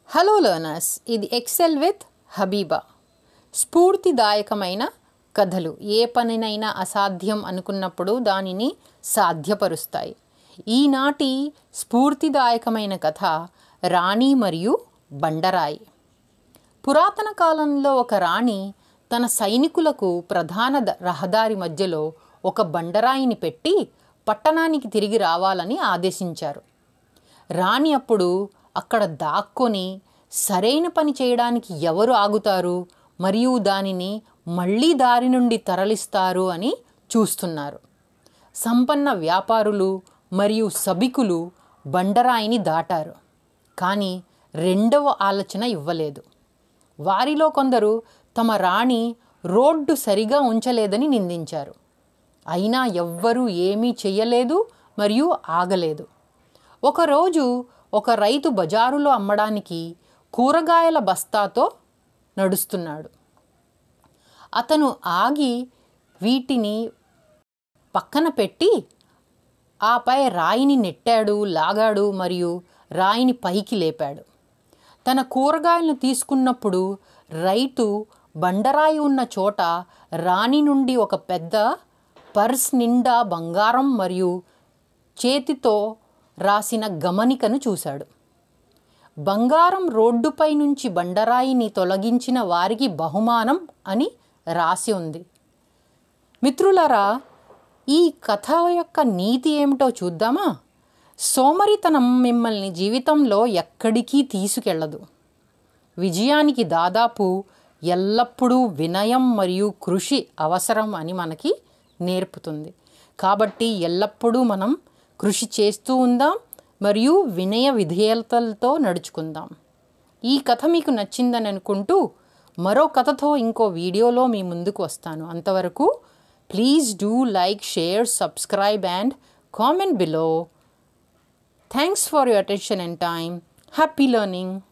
hello learners ఇది excel with Habiba స్ఫూర్తిదాయకమైన కథలు ఏ పనినైనా అసాధ్యం అనుకున్నప్పుడు దానిని సాధ్యపరుస్తాయి ఈనాటి స్ఫూర్తిదాయకమైన కథ రాణి మరియు బండరాయి పురాతన కాలంలో ఒక రాణి తన సైనికులకు ప్రధాన ద- రహదారి మధ్యలో ఒక బండరాయిని పెట్టి పట్టణానికి తిరిగి రావాలని ఆదేశించారు రాణి అప్పుడు అక్కడ దాక్కొని సరైన పని చేయడానికి ఎవరు ఆగుతారు మరియు దానిని మళ్ళీ దారి నుండి తరలిస్తారు అని చూస్తున్నారు సంపన్న వ్యాపారులు మరియు సభికులు బండరాయిని దాటారు కానీ రెండవ ఆలోచన ఇవ్వలేదు వారిలో కొందరు తమ రాణి రోడ్డు సరిగా ఉంచలేదని నిందించారు అయినా ఎవ్వరూ ఏమీ చెయ్యలేదు మరియు ఆగలేదు ఒకరోజు ఒక రైతు బజారులో అమ్మడానికి కూరగాయల బస్తాతో నడుస్తున్నాడు అతను ఆగి వీటిని పక్కన పెట్టి ఆపై రాయిని నెట్టాడు లాగాడు మరియు రాయిని పైకి లేపాడు తన కూరగాయలను తీసుకున్నప్పుడు రైతు బండరాయి ఉన్న చోట రాణి నుండి ఒక పెద్ద పర్స్ నిండా బంగారం మరియు చేతితో రాసిన గమనికను చూశాడు బంగారం రోడ్డుపై నుంచి బండరాయిని తొలగించిన వారికి బహుమానం అని రాసి ఉంది మిత్రులారా ఈ కథ యొక్క నీతి ఏమిటో చూద్దామా సోమరితనం మిమ్మల్ని జీవితంలో ఎక్కడికి తీసుకెళ్ళదు విజయానికి దాదాపు ఎల్లప్పుడూ వినయం మరియు కృషి అవసరం అని మనకి నేర్పుతుంది కాబట్టి ఎల్లప్పుడూ మనం కృషి చేస్తూ ఉందాం మరియు వినయ విధేయతలతో నడుచుకుందాం ఈ కథ మీకు నచ్చిందని అనుకుంటూ మరో కథతో ఇంకో వీడియోలో మీ ముందుకు వస్తాను అంతవరకు please do like share subscribe and comment below thanks for your attention and time happy learning